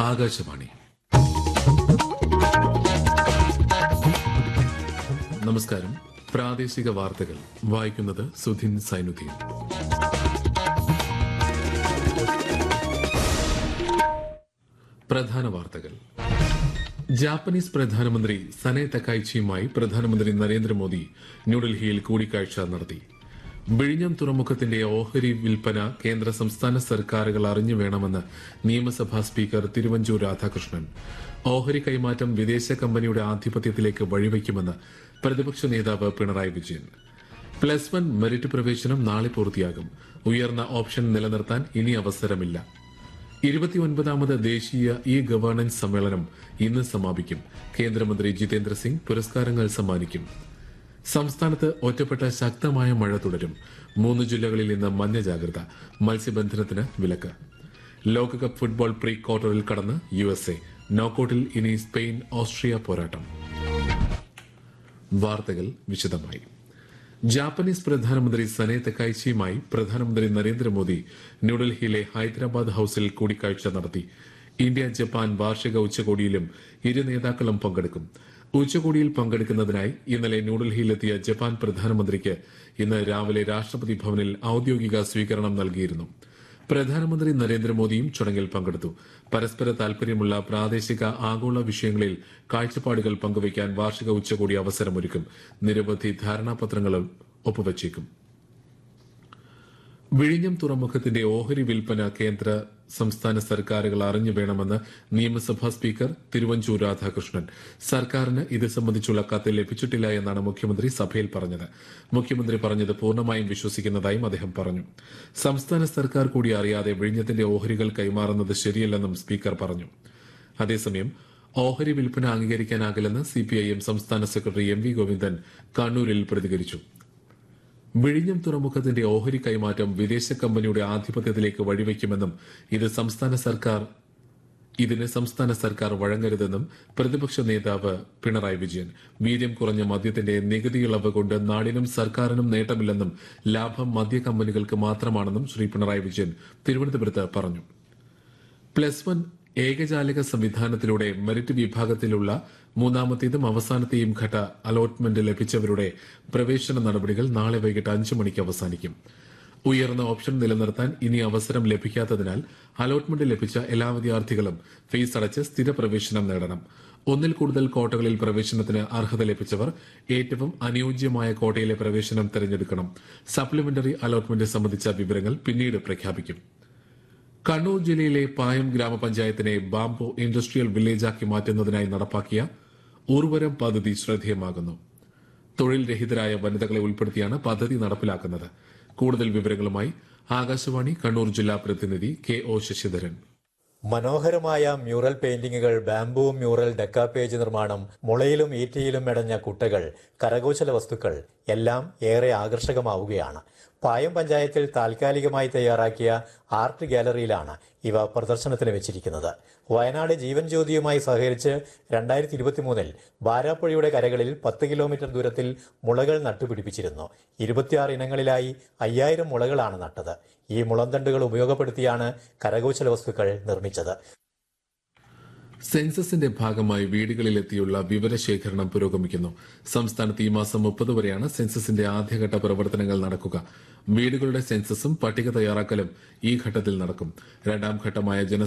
ആകാശവാണി നമസ്കാരം പ്രാദേശിക വാർത്തകൾ വായിക്കുന്നത് സുധിൻ സൈനുദ്ദീൻ പ്രധാന വാർത്തകൾ ജാപ്പനീസ് പ്രധാനമന്ത്രി സനെ തക്കായ്ച്ചിയുമായി പ്രധാനമന്ത്രി നരേന്ദ്രമോദി ന്യൂഡൽഹിയിൽ കൂടിക്കാഴ്ച നടത്തി വിഴിഞ്ഞം തുറമുഖത്തിന്റെ ഓഹരി വിൽപ്പന കേന്ദ്ര സംസ്ഥാന സർക്കാരുകൾ അറിഞ്ഞു വേണമെന്ന് നിയമസഭാ സ്പീക്കർ തിരുവഞ്ചൂർ രാധാകൃഷ്ണൻ ഓഹരി കൈമാറ്റം വിദേശ കമ്പനിയുടെ ആധിപത്യത്തിലേക്ക് വഴിവെക്കുമെന്ന് പ്രതിപക്ഷ നേതാവ് Pinarayi Vijayan plus one merit പ്രവേശനം നാളെ പൂർത്തിയാകും ഉയർന്ന ഓപ്ഷൻ നിലനിർത്താൻ ഇനി അവസരമില്ല ഇരുപത്തിയൊൻപതാമത് ദേശീയ ഇ ഗവേണൻസ് സമ്മേളനം ഇന്ന് സമാപിക്കും കേന്ദ്രമന്ത്രി ജിതേന്ദ്ര സിംഗ് പുരസ്കാരങ്ങൾ സമ്മാനിക്കും സംസ്ഥാനത്ത് ഒറ്റപ്പെട്ട ശക്തമായ മഴ തുടരും മൂന്ന് ജില്ലകളിൽ ഇന്ന് മഞ്ഞ ജാഗ്രത മത്സ്യബന്ധനത്തിന് വിലക്ക് ലോകകപ്പ് ഫുട്ബോൾ പ്രീ ക്വാർട്ടറിൽ കടന്ന് യു എസ് എ നോക്കൌട്ടിൽ ഇനി സ്പെയിൻ ഓസ്ട്രിയ പോരാട്ടം വാർത്തകൾ വിശദമായി ജാപ്പനീസ് പ്രധാനമന്ത്രി സനെ തെക്കായ്ച്ചിയുമായി പ്രധാനമന്ത്രി നരേന്ദ്രമോദി ന്യൂഡൽഹിയിലെ ഹൈദരാബാദ് ഹൌസിൽ കൂടിക്കാഴ്ച നടത്തി ഇന്ത്യ ജപ്പാൻ വാർഷിക ഉച്ചകോടിയിലും ഇരു നേതാക്കളും പങ്കെടുക്കും ഉച്ചകോടിയിൽ പങ്കെടുക്കുന്നതിനായി ഇന്നലെ ന്യൂഡൽഹിയിലെത്തിയ ജപ്പാൻ പ്രധാനമന്ത്രിക്ക് ഇന്ന് രാവിലെ രാഷ്ട്രപതി ഭവനിൽ ഔദ്യോഗിക സ്വീകരണം നൽകിയിരുന്നു പ്രധാനമന്ത്രി നരേന്ദ്രമോദിയും ചടങ്ങിൽ പങ്കെടുത്തു പരസ്പര താൽപര്യമുള്ള പ്രാദേശിക ആഗോള വിഷയങ്ങളിൽ കാഴ്ചപ്പാടുകൾ പങ്കുവയ്ക്കാൻ വാർഷിക ഉച്ചകോടി അവസരമൊരുക്കും നിരവധി ധാരണാപത്രങ്ങളും ഒപ്പുവച്ചേക്കും വിഴിഞ്ഞം തുറമുഖത്തിന്റെ ഓഹരി വിൽപ്പന കേന്ദ്ര സംസ്ഥാന സർക്കാരുകൾ അറിഞ്ഞു വേണമെന്ന് നിയമസഭാ സ്പീക്കർ തിരുവഞ്ചൂർ രാധാകൃഷ്ണൻ സർക്കാരിന് ഇത് സംബന്ധിച്ചുള്ള കത്ത് ലഭിച്ചിട്ടില്ല എന്നാണ് മുഖ്യമന്ത്രി സഭയിൽ പറഞ്ഞത് മുഖ്യമന്ത്രി പറഞ്ഞത് പൂർണ്ണമായും വിശ്വസിക്കുന്നതായും അദ്ദേഹം പറഞ്ഞു സംസ്ഥാന സർക്കാർ കൂടി അറിയാതെ വിഴിഞ്ഞത്തിന്റെ ഓഹരികൾ കൈമാറുന്നത് ശരിയല്ലെന്നും സ്പീക്കർ പറഞ്ഞു അതേസമയം ഓഹരി വിൽപ്പന അംഗീകരിക്കാനാകില്ലെന്ന് സിപിഐഎം സംസ്ഥാന സെക്രട്ടറി എം വി ഗോവിന്ദൻ കണ്ണൂരിൽ പ്രതികരിച്ചു വിഴിഞ്ഞം തുറമുഖത്തിന്റെ ഓഹരി കൈമാറ്റം വിദേശ കമ്പനിയുടെ ആധിപത്യത്തിലേക്ക് വഴിവെക്കുമെന്നും ഇത് സംസ്ഥാന സർക്കാർ ഇതിന് സംസ്ഥാന സർക്കാർ വഴങ്ങരുതെന്നും പ്രതിപക്ഷ നേതാവ് പിണറായി വിജയൻ വീര്യം കുറഞ്ഞ മദ്യത്തിന്റെ നികുതി ഇളവ് കൊണ്ട് നാടിനും സർക്കാരിനും നേട്ടമില്ലെന്നും ലാഭം മദ്യ കമ്പനികൾക്ക് മാത്രമാണെന്നും ശ്രീ പിണറായി വിജയൻ തിരുവനന്തപുരത്ത് പറഞ്ഞു പ്ലസ് വൺ ഏകജാലക സംവിധാനത്തിലൂടെ മെറിറ്റ് വിഭാഗത്തിലുള്ള മൂന്നാമത്തേതും അവസാനത്തെയും ഘട്ട അലോട്ട്മെന്റ് ലഭിച്ചവരുടെ പ്രവേശന നടപടികൾ നാളെ വൈകിട്ട് അഞ്ചു മണിക്ക് അവസാനിക്കും ഉയർന്ന ഓപ്ഷൻ നിലനിർത്താൻ ഇനി അവസരം ലഭിക്കാത്തതിനാൽ അലോട്ട്മെന്റ് ലഭിച്ച എല്ലാ വിദ്യാർത്ഥികളും ഫീസ് അടച്ച് സ്ഥിര പ്രവേശനം നേടണം ഒന്നിൽ കൂടുതൽ കോട്ടകളിൽ പ്രവേശനത്തിന് അർഹത ലഭിച്ചവർ ഏറ്റവും അനുയോജ്യമായ കോട്ടയിലെ പ്രവേശനം തിരഞ്ഞെടുക്കണം സപ്ലിമെന്ററി അലോട്ട്മെന്റ് സംബന്ധിച്ച വിവരങ്ങൾ പിന്നീട് പ്രഖ്യാപിക്കും കണ്ണൂർ ജില്ലയിലെ പായം ഗ്രാമപഞ്ചായത്തിനെ ബാംബോ ഇൻഡസ്ട്രിയൽ വില്ലേജാക്കി മാറ്റുന്നതിനായി നടപ്പാക്കിയ ഉർവരം പദ്ധതി ശ്രദ്ധേയമാകുന്നു തൊഴിൽ രഹിതരായ വനിതകളെ ഉൾപ്പെടുത്തിയാണ് പദ്ധതി നടപ്പിലാക്കുന്നത് കൂടുതൽ വിവരങ്ങളുമായി ആകാശവാണി കണ്ണൂർ ജില്ലാ പ്രതിനിധി കെ ഒ ശശിധരൻ മനോഹരമായ മ്യൂറൽ പെയിന്റിങ്ങുകൾ ബാംബു മ്യൂറൽ ഡെക്കാപേജ് നിർമ്മാണം മുളയിലും ഈറ്റയിലും മെടഞ്ഞ കുട്ടകൾ കരകൗശല വസ്തുക്കൾ എല്ലാം ഏറെ ആകർഷകമാവുകയാണ് പായം പഞ്ചായത്തിൽ താൽക്കാലികമായി തയ്യാറാക്കിയ ആർട്ട് ഗാലറിയിലാണ് ഇവ പ്രദർശനത്തിന് വെച്ചിരിക്കുന്നത് വയനാട് ജീവൻ ജ്യോതിയുമായി സഹകരിച്ച് രണ്ടായിരത്തി ഇരുപത്തിമൂന്നിൽ ബാരാപ്പുഴയുടെ കരകളിൽ പത്ത് കിലോമീറ്റർ ദൂരത്തിൽ മുളകൾ നട്ടുപിടിപ്പിച്ചിരുന്നു ഇരുപത്തിയാറ് ഇനങ്ങളിലായി അയ്യായിരം മുളകളാണ് നട്ടത് ഈ മുളന്തണ്ടുകൾ ഉപയോഗപ്പെടുത്തിയാണ് കരകൗശല വസ്തുക്കൾ നിർമ്മിച്ചത് സെൻസസിന്റെ ഭാഗമായി വീടുകളിലെത്തിയുള്ള വിവരശേഖരണം പുരോഗമിക്കുന്നു സംസ്ഥാനത്ത് ഈ മാസം മുപ്പത് വരെയാണ് സെൻസസിന്റെ ആദ്യഘട്ട പ്രവർത്തനങ്ങൾ നടക്കുക വീടുകളുടെ സെൻസസും പട്ടിക തയ്യാറാക്കലും ഈ ഘട്ടത്തിൽ നടക്കും രണ്ടാം ഘട്ടമായ ജന